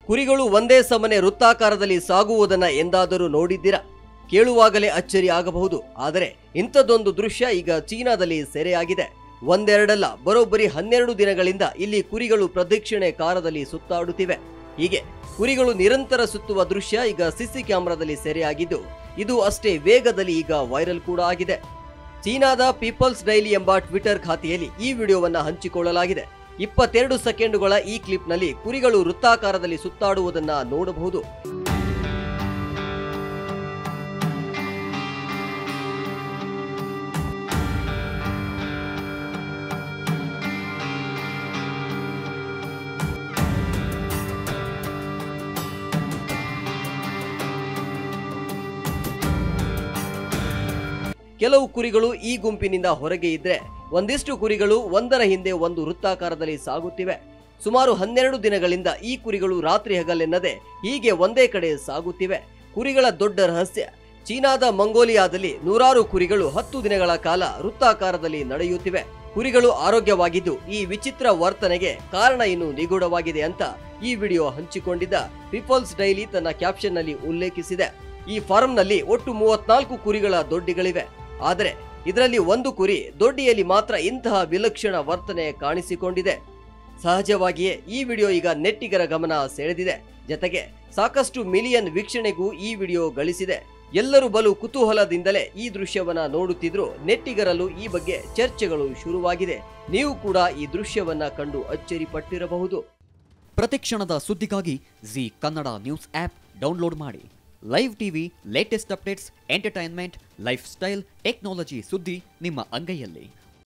ಕುರಿಗಳು ಒಂದೇ ಸಮನೆ ವೃತ್ತಾಕಾರದಲ್ಲಿ ಸಾಗುವುದನ್ನ ಎಂದಾದರೂ ನೋಡಿದ್ದೀರಾ ಕೇಳುವಾಗಲೇ ಅಚ್ಚರಿ ಆಗಬಹುದು ಆದರೆ ಇಂಥದ್ದೊಂದು ದೃಶ್ಯ ಈಗ ಚೀನಾದಲ್ಲಿ ಸೆರೆಯಾಗಿದೆ ಒಂದೆರಡಲ್ಲ ಬರೋಬ್ಬರಿ ಹನ್ನೆರಡು ದಿನಗಳಿಂದ ಇಲ್ಲಿ ಕುರಿಗಳು ಪ್ರದಕ್ಷಿಣೆ ಕಾರದಲ್ಲಿ ಸುತ್ತಾಡುತ್ತಿವೆ ಹೀಗೆ ಕುರಿಗಳು ನಿರಂತರ ಸುತ್ತುವ ದೃಶ್ಯ ಈಗ ಸಿಸಿ ಕ್ಯಾಮೆರಾದಲ್ಲಿ ಸೆರೆಯಾಗಿದ್ದು ಇದು ಅಷ್ಟೇ ವೇಗದಲ್ಲಿ ಈಗ ವೈರಲ್ ಕೂಡ ಆಗಿದೆ ಚೀನಾದ ಪೀಪಲ್ಸ್ ಡೈಲಿ ಎಂಬ ಟ್ವಿಟರ್ ಖಾತೆಯಲ್ಲಿ ಈ ವಿಡಿಯೋವನ್ನ ಹಂಚಿಕೊಳ್ಳಲಾಗಿದೆ ಇಪ್ಪತ್ತೆರಡು ಸೆಕೆಂಡುಗಳ ಈ ಕ್ಲಿಪ್ನಲ್ಲಿ ಕುರಿಗಳು ವೃತ್ತಾಕಾರದಲ್ಲಿ ಸುತ್ತಾಡುವುದನ್ನ ನೋಡಬಹುದು ಕೆಲವು ಕುರಿಗಳು ಈ ಗುಂಪಿನಿಂದ ಹೊರಗೆ ಇದ್ರೆ ಒಂದಿಷ್ಟು ಕುರಿಗಳು ಒಂದರ ಹಿಂದೆ ಒಂದು ವೃತ್ತಾಕಾರದಲ್ಲಿ ಸಾಗುತ್ತಿವೆ ಸುಮಾರು ಹನ್ನೆರಡು ದಿನಗಳಿಂದ ಈ ಕುರಿಗಳು ರಾತ್ರಿ ಹಗಲೆನ್ನದೆ ಹೀಗೆ ಒಂದೇ ಕಡೆ ಸಾಗುತ್ತಿವೆ ಕುರಿಗಳ ದೊಡ್ಡ ರಹಸ್ಯ ಚೀನಾದ ಮಂಗೋಲಿಯಾದಲ್ಲಿ ನೂರಾರು ಕುರಿಗಳು ಹತ್ತು ದಿನಗಳ ಕಾಲ ವೃತ್ತಾಕಾರದಲ್ಲಿ ನಡೆಯುತ್ತಿವೆ ಕುರಿಗಳು ಆರೋಗ್ಯವಾಗಿದ್ದು ಈ ವಿಚಿತ್ರ ವರ್ತನೆಗೆ ಕಾರಣ ಇನ್ನು ನಿಗೂಢವಾಗಿದೆ ಅಂತ ಈ ವಿಡಿಯೋ ಹಂಚಿಕೊಂಡಿದ್ದ ಪೀಪಲ್ಸ್ ಡೈಲಿ ತನ್ನ ಕ್ಯಾಪ್ಷನ್ನಲ್ಲಿ ಉಲ್ಲೇಖಿಸಿದೆ ಈ ಫಾರ್ಮ್ನಲ್ಲಿ ಒಟ್ಟು ಮೂವತ್ನಾಲ್ಕು ಕುರಿಗಳ ದೊಡ್ಡಿಗಳಿವೆ ಆದರೆ ಇದರಲ್ಲಿ ಒಂದು ಕುರಿ ದೊಡ್ಡಿಯಲ್ಲಿ ಮಾತ್ರ ಇಂತಹ ವಿಲಕ್ಷಣ ವರ್ತನೆ ಕಾಣಿಸಿಕೊಂಡಿದೆ ಸಹಜವಾಗಿಯೇ ಈ ವಿಡಿಯೋ ಈಗ ನೆಟ್ಟಿಗರ ಗಮನ ಸೆಳೆದಿದೆ ಜತೆಗೆ ಸಾಕಷ್ಟು ಮಿಲಿಯನ್ ವೀಕ್ಷಣೆಗೂ ಈ ವಿಡಿಯೋ ಗಳಿಸಿದೆ ಎಲ್ಲರೂ ಬಲು ಕುತೂಹಲದಿಂದಲೇ ಈ ದೃಶ್ಯವನ್ನ ನೋಡುತ್ತಿದ್ರು ನೆಟ್ಟಿಗರಲ್ಲೂ ಈ ಬಗ್ಗೆ ಚರ್ಚೆಗಳು ಶುರುವಾಗಿದೆ ನೀವು ಕೂಡ ಈ ದೃಶ್ಯವನ್ನ ಕಂಡು ಅಚ್ಚರಿ ಪಟ್ಟಿರಬಹುದು ಪ್ರತಿಕ್ಷಣದ ಸುದ್ದಿಗಾಗಿ Zee Kannada news app download ಮಾಡಿ live TV latest updates entertainment life style technology ಸುದ್ದಿ ನಿಮ್ಮ ಅಂಗೈಯಲ್ಲಿ